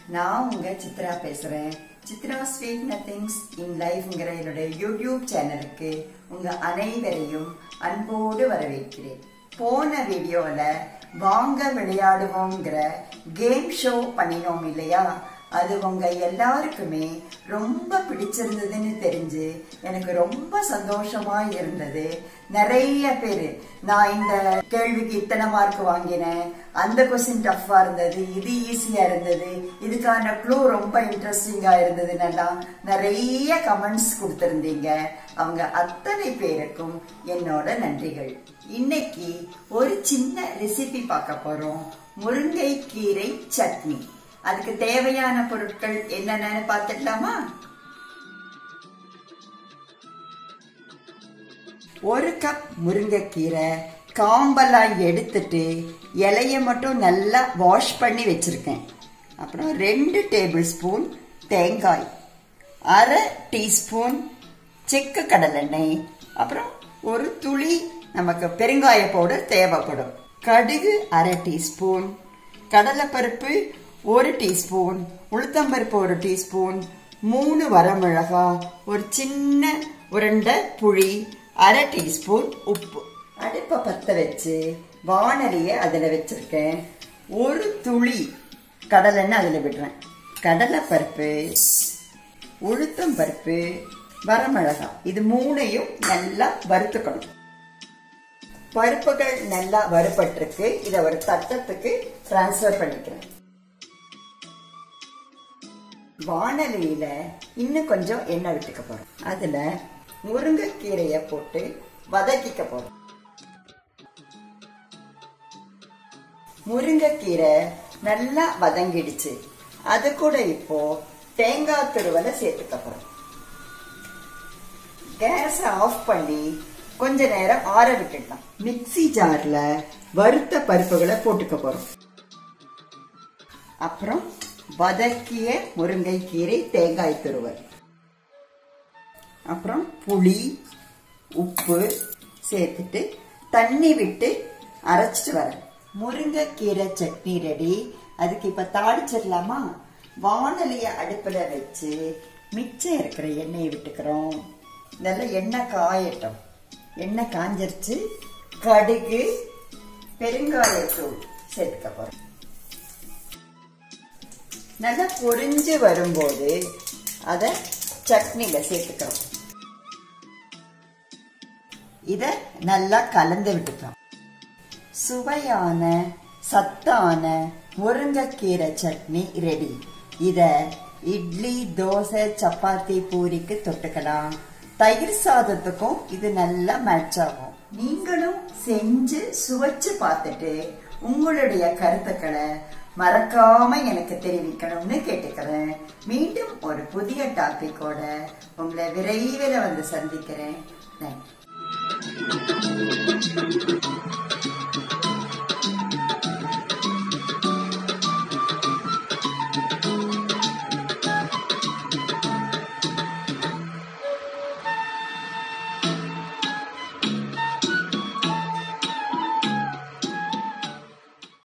நான் உங்க சித்ரா பேசுறேன் சித்ரா ஸ்வீட் நத்திங்ஸ் இன் லைஃப்ங்கிற என்னுடைய யூடியூப் சேனலுக்கு உங்க அனைவரையும் அன்போடு வரவேற்கிறேன் போன வீடியோல வாங்க விளையாடுவோங்கிற கேம் ஷோ பண்ணினோம் இல்லையா அது உங்க எல்லாருக்குமே ரொம்ப பிடிச்சிருந்ததுன்னு தெரிஞ்சு எனக்கு ரொம்ப சந்தோஷமா இருந்தது நிறைய பேரு நான் இந்த கேள்விக்கு இத்தனை மார்க் வாங்கினேன் அந்த கொஸ்டின் டஃப்பா இருந்தது இது ஈஸியா இருந்தது இதுக்கான க்ளூ ரொம்ப இன்ட்ரெஸ்டிங்கா இருந்ததுன்னெல்லாம் நிறைய கமெண்ட்ஸ் கொடுத்திருந்தீங்க அவங்க அத்தனை பேருக்கும் என்னோட நன்றிகள் இன்னைக்கு ஒரு சின்ன ரெசிபி பார்க்க போறோம் முருங்கை கீரை சட்னி அதுக்கு தேவையான பொருட்கள் என்னென்னு பார்த்துடலாமா ஒரு கப் முருங்கைக்கீரை காம்பெல்லாம் எடுத்துட்டு இலைய மட்டும் நல்லா வாஷ் பண்ணி வச்சிருக்கேன் அப்புறம் ரெண்டு டேபிள் ஸ்பூன் தேங்காய் அரை டீஸ்பூன் செக்கு கடலெண்ணெய் அப்புறம் ஒரு துளி நமக்கு பெருங்காய பவுடர் தேவைப்படும் கடுகு அரை டீஸ்பூன் கடலைப்பருப்பு ஒரு டீஸ்பூன் உளுத்தம்பருப்பு ஒரு டீஸ்பூன் மூணு வரமிளகா ஒரு சின்ன உருண்டை புளி அரை டீஸ்பூன் உப்பு அடுப்பை பற்ற வச்சு வானலியை அதில் வச்சிருக்கேன் ஒரு துளி கடலெண்ணெய் அதில் விடுறேன் கடலைப்பருப்பு உளுத்தம் பருப்பு வரமிளகா இது மூணையும் நல்லா வறுத்துக்கணும் பருப்புகள் நல்லா வறுபட்டிருக்கு இதை ஒரு தட்டத்துக்கு டிரான்ஸ்ஃபர் பண்ணிக்கிறேன் வானலியில இன்னும் கொஞ்சம் எண்ணெய் விட்டுக்க போறோம் அதுல முருங்கைக்கீரைய போட்டு வதக்கிக்க போறோம் முருங்கைக்கீரை நல்லா வதங்கிடுச்சு அது கூட இப்போ தேங்காய் துருவலை சேர்த்துக்க போறோம் கேஸ் ஆஃப் பண்ணி கொஞ்ச நேரம் ஆற விட்டுடலாம் மிக்சி ஜார்ல வறுத்த பருப்புகளை போட்டுக்க போறோம் அப்புறம் வதக்கிய முருங்கைக்கீரை தேங்காய் துருவல் அப்புறம் புளி உப்பு சேர்த்துட்டு தண்ணி விட்டு அரைச்சிட்டு வரேன் முருங்கைக்கீரை சட்னி ரெடி அதுக்கு இப்ப தாளிச்சிடலாமா வானலிய அடுப்புல வச்சு மிச்சம் இருக்கிற எண்ணெயை விட்டுக்கிறோம் நல்லா எண்ணெய் காயட்டும் எண்ணெய் காஞ்சிருச்சு கடுகு பெருங்காயத்தூள் சேர்த்துக்க போறோம் நல்லா பொரிஞ்சு வரும்போது அதை சட்னியில சேர்த்துக்கிறோம் இத நல்லா கலந்து விட்டுக்கிறோம் சுவையான சத்தான முருங்கைக்கீரை சட்னி ரெடி இத இட்லி தோசை சப்பாத்தி பூரிக்கு தொட்டுக்கலாம் தயிர் சாதத்துக்கும் இது நல்லா மேட்ச் ஆகும் நீங்களும் செஞ்சு சுவைச்சு பார்த்துட்டு உங்களுடைய கருத்துக்களை மறக்காம எனக்கு தெரிவிக்கணும்னு கேட்டுக்கிறேன் மீண்டும் ஒரு புதிய டாபிக்கோட உங்களை விரைவில் வந்து சந்திக்கிறேன் நன்றி